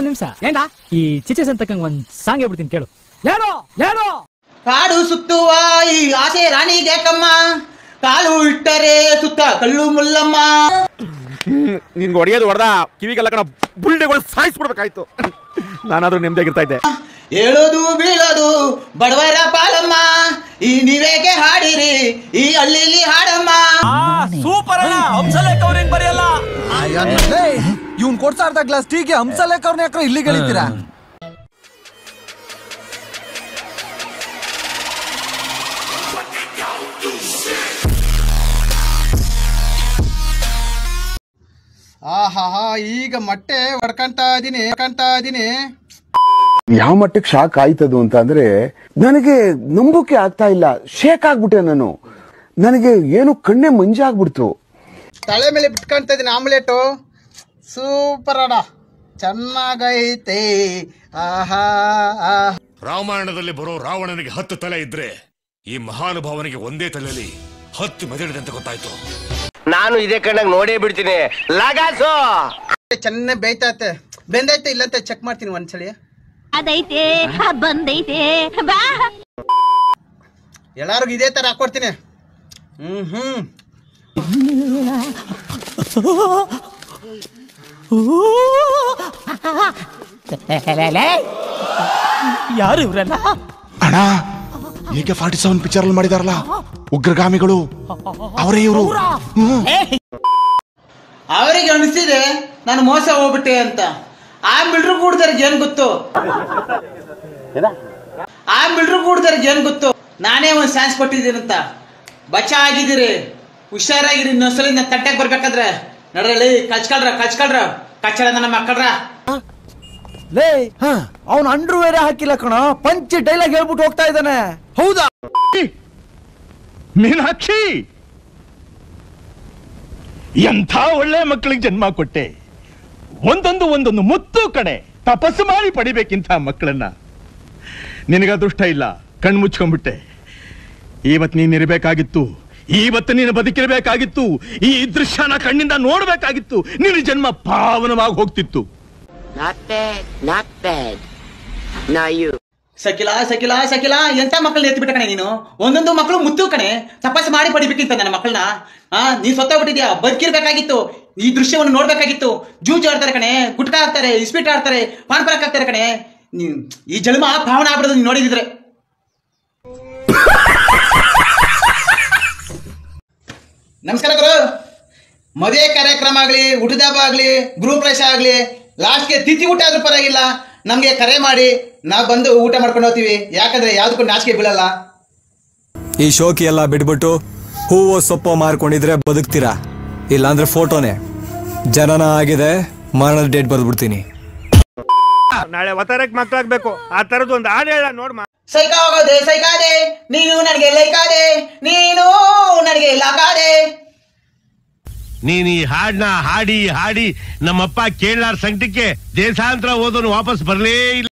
ಒಂದ್ ನಿಮಿಷ ಏನ ಈ ಚಿಚೆ ಸಂತಕ್ಕಂಗ್ ಒಂದ್ ಸಾಂಗ್ ಹೇಳ್ಬಿಡ್ತೀನಿ ಕೇಳು ಹೇಳು ಹೇಳು ಕಾಡು ಸುತ್ತುವ ಈ ಆಸೆ ರಾಣಿಗೆ ಕಮ್ಮ ಕಾಲು ಇಟ್ಟರೆ ಸುತ್ತ ಕಲ್ಲು ಮುಲ್ಲಮ್ಮ ನಿನ್ಗೆ ಹೊಡೆಯೋದು ಹೊಡೆದ ಕಿವಿಗೆಲ್ಲ ಕಣ ಬುಲ್ಡೆಗಳು ಸಾಯಿಸ್ಬಿಡ್ಬೇಕಾಯ್ತು ನಾನಾದ್ರೂ ನೆಮ್ಮದಿಯಾಗಿರ್ತಾ ಇದ್ದೆ ಹೇಳೋದು ಬೀಳೋದು ಬಡವರ ಪಾಲಮ್ಮ ಈ ನೀವೇಗೆ ಹಾಡಿರಿ ಈ ಹಳ್ಳಿಲಿ ಹಾಡಮ್ಮ ಇವ್ನ್ ಕೊಡ್ತಾ ಇರ್ತ ಗ್ಲಾಸ್ ಟೀಗೆ ಹಂಸಲೇಖ ಅವ್ರನ್ನ ಯಾಕ್ರ ಇಲ್ಲಿ ಗೆಳಿತೀರಾ ಆಹಾ ಈಗ ಮೊಟ್ಟೆ ಹೊಡ್ಕಂತ ಇದೀನಿ ಹೊಡ್ಕಂತ ಇದೀನಿ ಯಾವ ಮಟ್ಟಕ್ಕೆ ಶಾಕ್ ಆಯ್ತದು ಅಂತ ಅಂದ್ರೆ ನನಗೆ ನಂಬೋಕೆ ಆಗ್ತಾ ಇಲ್ಲ ಶೇಕ್ ಆಗ್ಬಿಟ್ಟೆ ನಾನು ನನಗೆ ಏನು ಕಣ್ಣೆ ಮಂಜಾಗ್ಬಿಡ್ತು ತಲೆ ಮೇಲೆ ಬಿಟ್ಕೊಂತ ಇದೀನಿ ಆಮ್ಲೆಟು ಸೂಪರ್ ಅಡ ಚೆನ್ನಾಗೈತೆ ಆಹಾ ಆಹಾ ರಾಮಾಯಣದಲ್ಲಿ ಬರೋ ರಾವಣನಿಗೆ ಹತ್ತು ತಲೆ ಇದ್ರೆ ಈ ಮಹಾನುಭಾವನಿಗೆ ಒಂದೇ ತಲೆಯಲ್ಲಿ ಹತ್ತು ಮೆದಳಿದೆ ಅಂತ ಗೊತ್ತಾಯ್ತು ನಾನು ಇದೇ ಕಣ್ಣಾಗ ನೋಡೇ ಬಿಡ್ತೀನಿ ಲಗಾಸು ಚೆನ್ನಾಗಿ ಬೇಯ್ತೈತೆ ಬೆಂದೈತೆ ಇಲ್ಲಂತ ಚೆಕ್ ಮಾಡ್ತೀನಿ ಒಂದ್ಸಲಿ ಅದೈತೆ ಬಂದೈತೆ ಬಾ ಎಲ್ಲಾರ್ಗು ಇದೇ ತರ ಹಾಕೊಡ್ತೀನಿ ಹ್ಮ್ ಹ್ಮ್ ಯಾರು ಇವ್ರೆಲ್ಲ ಅಣ್ಣ ಏಕೆ ಫಾರ್ಟಿ ಸೆವೆನ್ ಪಿಕ್ಚರ್ ಅಲ್ಲಿ ಮಾಡಿದಾರಲ್ಲ ಉಗ್ರಗಾಮಿಗಳು ಅವರೇ ಇವರು ಅವರಿಗೆ ಅನಿಸಿದೆ ನಾನು ಮೋಸ ಹೋಗ್ಬಿಟ್ಟೆ ಅಂತ ಆ ಮಿಲ್ಟ್ರು ಕೂಡ್ದವ್ರಿಗೆ ಏನ್ ಗೊತ್ತು ಆ ಮಿಲ್ಟ್ರು ಕೂಡ್ದವ್ರಿಗೆ ಏನ್ ಗೊತ್ತು ನಾನೇ ಒಂದ್ ಚಾನ್ಸ್ ಕೊಟ್ಟಿದ್ದೀನಿ ಅಂತ ಬಚ್ಚ ಆಗಿದ್ದೀರಿ ಹುಷಾರಾಗಿರಿ ಇನ್ನೊಂದ್ಸಲಿ ನಾನು ತಟ್ಟೆಗೆ ಬರ್ಬೇಕಾದ್ರೆ ನಡ್ರಲ್ಲಿ ಕಚ್ಕೊಳ್ರ ಕಚ್ಕೊಳ್ರ ಕಚ್ಚಡ ನನ್ನ ಮಕ್ಕಳ್ರ ಲೇ ಅವನ್ ಅಂಡ್ರು ಬೇರೆ ಹಾಕಿಲ್ಲ ಕಣ ಪಂಚ್ ಡೈಲಾಗ್ ಹೇಳ್ಬಿಟ್ಟು ಹೋಗ್ತಾ ಇದ್ದಾನೆ ಹೌದಾ ಮೀನಾಕ್ಷಿ ಎಂಥ ಒಳ್ಳೆ ಮಕ್ಕಳಿಗೆ ಜನ್ಮ ಕೊಟ್ಟೆ ಒಂದೊಂದು ಒಂದೊಂದು ಮುತ್ತು ಕಡೆ ತಪಸ್ಸು ಮಾಡಿ ಪಡಿಬೇಕಿಂತ ಮಕ್ಕಳನ್ನ ನಿನಗ ಅದೃಷ್ಟ ಇಲ್ಲ ಕಣ್ ಮುಚ್ಕೊಂಡ್ಬಿಟ್ಟೆ ಇವತ್ತು ನೀನ್ ಇರಬೇಕಾಗಿತ್ತು ಇವತ್ತು ನೀನು ಬದುಕಿರಬೇಕಾಗಿತ್ತು ಈ ದೃಶ್ಯನ ಕಣ್ಣಿಂದ ನೋಡ್ಬೇಕಾಗಿತ್ತು ನಿನ್ನ ಜನ್ಮ ಪಾವನವಾಗಿ ಹೋಗ್ತಿತ್ತು ನಾಟ್ ಬ್ಯಾಡ್ ನಾಟ್ ಬ್ಯಾಡ್ ನಾ ಯು ಸಕಿಲ ಸಕಿಲ ಸಕಿಲ ಎಂತ ಮಕ್ಕಳನ್ನ ಎತ್ತಿ ಬಿಟ್ಟ ಕಣೆ ನೀನು ಒಂದೊಂದು ಮಕ್ಕಳು ಮುತ್ತು ಕಣೆ ತಪಸ್ ಮಾಡಿ ಪಡಿಬೇಕಿತ್ತ ನನ್ನ ಮಕ್ಕಳನ್ನ ಆ ನೀನ್ ಸತ್ತೋಗ್ಬಿಟ್ಟಿದ್ಯಾ ಬದುಕಿರ್ಬೇಕಾಗಿತ್ತು ಈ ದೃಶ್ಯವನ್ನು ನೋಡ್ಬೇಕಾಗಿತ್ತು ಜೂಜ್ ಆಡ್ತಾರೆ ಕಣೆ ಗುಟ್ಕ ಹಾಕ್ತಾರೆ ಇಸ್ಪಿಟ್ ಆಡ್ತಾರೆ ಪಾನ್ ಪರಾಕ್ ಹಾಕ್ತಾರೆ ಕಣೆ ನೀನ್ ಈ ಜನ್ಮ ಪಾವನ ಆಗ್ಬಿಡೋದು ನೀನ್ ನೋಡಿದಿದ್ರೆ ನಮಸ್ಕಾರ ಗುರು ಮದುವೆ ಕಾರ್ಯಕ್ರಮ ಆಗ್ಲಿ ಊಟದ ಹಬ್ಬ ಆಗ್ಲಿ ಗೃಹಪ್ರವೇಶ ಆಗ್ಲಿ ಲಾಸ್ಟ್ಗೆ ತಿಥಿ ಊಟ ಆದ್ರೂ ಪರವಾಗಿಲ್ಲ ನಮ್ಗೆ ಕರೆ ಮಾಡಿ ನಾವು ಬಂದು ಊಟ ಮಾಡ್ಕೊಂಡು ಹೋಗ್ತೀವಿ ಯಾಕಂದ್ರೆ ಯಾವ್ದಕ್ಕೂ ನಾಚಿಕೆ ಬೀಳಲ್ಲ ಈ ಶೋಕಿ ಎಲ್ಲ ಬಿಟ್ಬಿಟ್ಟು ಹೂವು ಸೊಪ್ಪು ಮಾರ್ಕೊಂಡಿದ್ರೆ ಬದುಕ್ತೀರಾ ಇಲ್ಲಾಂದ್ರೆ ಫೋಟೋನೇ ಜನನ ಆಗಿದೆ ಮರಣದ ಡೇಟ್ ಬರ್ದ್ಬಿಡ್ತೀನಿ ನಾಳೆ ಒತ್ತಾರಕ್ಕೆ ಮಕ್ಕಳಾಗ್ಬೇಕು ಆ ತರದ್ದು ಒಂದು ಹಾಡು ಹೇಳ ನೋಡ್ಮ ಸೈಕ ಹೋಗೋದೆ ಸೈಕಾದೆ ನೀನು ನನಗೆ ಲೈಕಾದೆ ನೀನು ನನಗೆ ಲಾಕಾದೆ ನೀನ್ ಈ ಹಾಡ್ನ ಹಾಡಿ ಹಾಡಿ ನಮ್ಮಪ್ಪ ಕೇಳಾರ ಸಂಕಟಕ್ಕೆ ದೇಶಾಂತರ ಓದೋನು ವಾಪಸ್ ಬರ್ಲೇ ಇಲ್ಲ